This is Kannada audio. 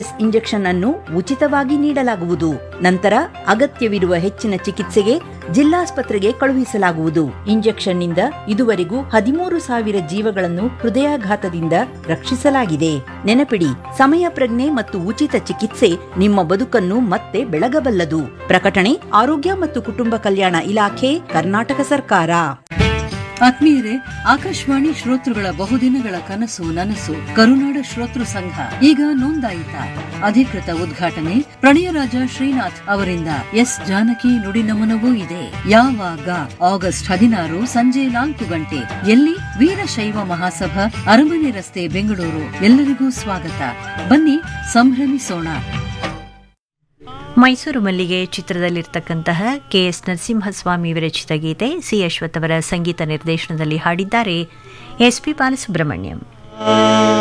ಪಿಪಿಎಸ್ ಇಂಜೆಕ್ಷನ್ ಅನ್ನು ಉಚಿತವಾಗಿ ನೀಡಲಾಗುವುದು ನಂತರ ಅಗತ್ಯವಿರುವ ಹೆಚ್ಚಿನ ಚಿಕಿತ್ಸೆಗೆ ಜಿಲ್ಲಾಸ್ಪತ್ರೆಗೆ ಕಳುಹಿಸಲಾಗುವುದು ಇಂಜೆಕ್ಷನ್ನಿಂದ ಇದುವರೆಗೂ ಹದಿಮೂರು ಸಾವಿರ ಜೀವಗಳನ್ನು ಹೃದಯಾಘಾತದಿಂದ ರಕ್ಷಿಸಲಾಗಿದೆ ನೆನಪಿಡಿ ಸಮಯ ಪ್ರಜ್ಞೆ ಮತ್ತು ಉಚಿತ ಚಿಕಿತ್ಸೆ ನಿಮ್ಮ ಬದುಕನ್ನು ಮತ್ತೆ ಬೆಳಗಬಲ್ಲದು ಪ್ರಕಟಣೆ ಆರೋಗ್ಯ ಮತ್ತು ಕುಟುಂಬ ಕಲ್ಯಾಣ ಇಲಾಖೆ ಕರ್ನಾಟಕ ಸರ್ಕಾರ ಆತ್ಮೀಯರೇ ಆಕಾಶವಾಣಿ ಶ್ರೋತೃಗಳ ಬಹುದಿನಗಳ ಕನಸು ನನಸು ಕರುನಾಡ ಶ್ರೋತೃ ಸಂಘ ಈಗ ನೋಂದಾಯಿತ ಅಧಿಕೃತ ಉದ್ಘಾಟನೆ ಪ್ರಣಯರಾಜ ಶ್ರೀನಾಥ್ ಅವರಿಂದ ಎಸ್ ಜಾನಕಿ ನುಡಿ ನಮನವೂ ಇದೆ ಯಾವಾಗ ಆಗಸ್ಟ್ ಹದಿನಾರು ಸಂಜೆ ನಾಲ್ಕು ಗಂಟೆ ಎಲ್ಲಿ ವೀರಶೈವ ಮಹಾಸಭಾ ಅರಮನೆ ರಸ್ತೆ ಬೆಂಗಳೂರು ಎಲ್ಲರಿಗೂ ಸ್ವಾಗತ ಬನ್ನಿ ಸಂಭ್ರಮಿಸೋಣ ಮೈಸೂರು ಮಲ್ಲಿಗೆ ಚಿತ್ರದಲ್ಲಿರ್ತಕ್ಕಂತಹ ಕೆ ಎಸ್ ನರಸಿಂಹಸ್ವಾಮಿ ವಿರಚಿತ ಗೀತೆ ಸಿ ಅಶ್ವಥ್ ಅವರ ಸಂಗೀತ ನಿರ್ದೇಶನದಲ್ಲಿ ಹಾಡಿದ್ದಾರೆ ಎಸ್ ಪಿ ಬಾಲಸುಬ್ರಹ್ಮಣ್ಯಂ